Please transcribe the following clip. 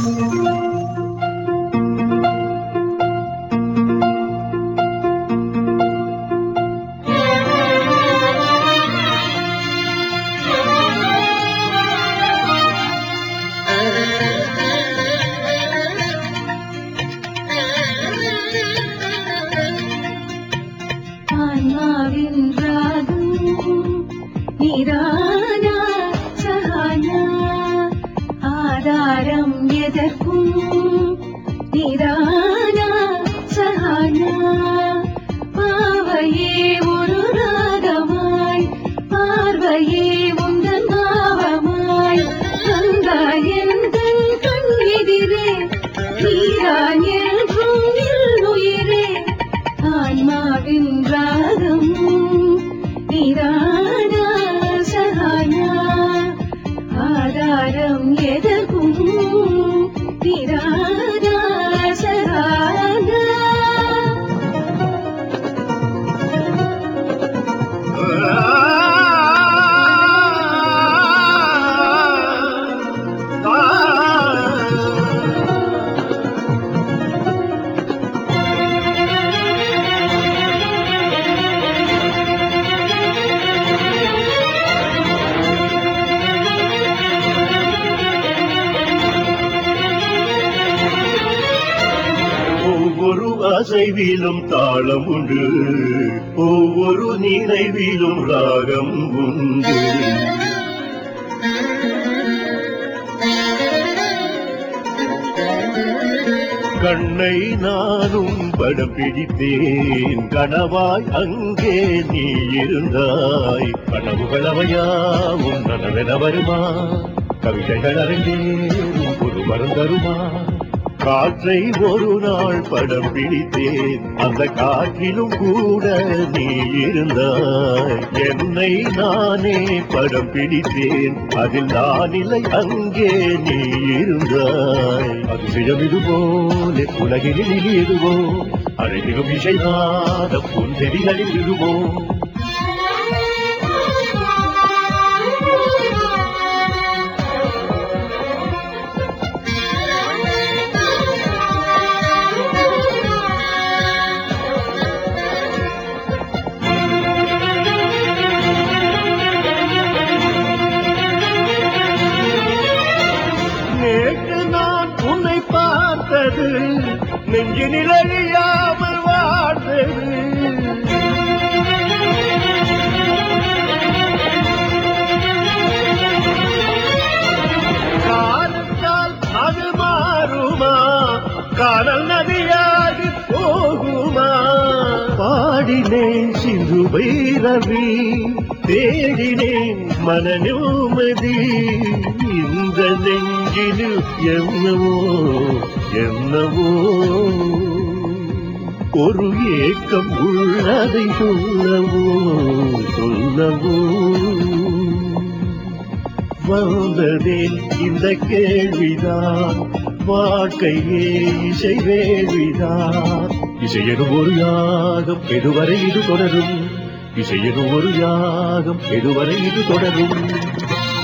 ஆன்மாவின் ராகம் நிரானா சகானா ஆதாரம் எதற்கும் நிரானா சகானா பாவையே ஒரு ராகமாய் பார்வையே உந்தன் பாவமாய் கங்காய் எந்தன் கண் எதிரே நீரான் என்றும் என் உயிரே ஆன்மாவின் ராகம் நிரானா சகானா ஆதாரம் எதற்கும் நிரானா சகானா ஒவ்வொரு அசைவிலும் தாளம் உண்டு ஒவ்வொரு நினைவிலும் ராகம் உண்டு கண்ணை நானும் படம் பிடித்தேன் கனவாய் அங்கே நீ இருந்தாய் கனவுகள் அவையாவும் நனவென வருமா கவிதைகள் அறிந்தேன் ஒரு வரம் தருமா காற்றை ஒரு நாள் படம் பிடித்தேன் அந்த காற்றிலும் கூட நீ இருந்தாய் என்னை நானே படம் பிடித்தேன் அதில் நான் இல்லை அங்கே நீ இருந்தாய் அதிசயம் இது போல உலகில் இனி எதுவோ அழகிலும் இசைவாத புன்செடிகளில் இதுவோ நேற்று நான் உன்னை பார்த்தது நெஞ்சு நிலையாமல் வாழ்ந்தது காலத்தால் அது மாறுமா காதல் நதியாகி போகுமா பாடினேன் சிந்து பைரவி தேடினேன் மன நிம்மதி இந்த நெஞ்சினில் என்னவோ என்னவோ ஒரு ஏக்கம் உள்ளதை சொல்லவோ சொல்லவோ வந்ததே இந்த கேள்விதான் வாழ்க்கையே இசை வேள்விதான் இசையெனும் ஒரு யாகம் எதுவரை இது தொடரும் இசையெனும் ஒரு யாகம் எதுவரை இது தொடரும்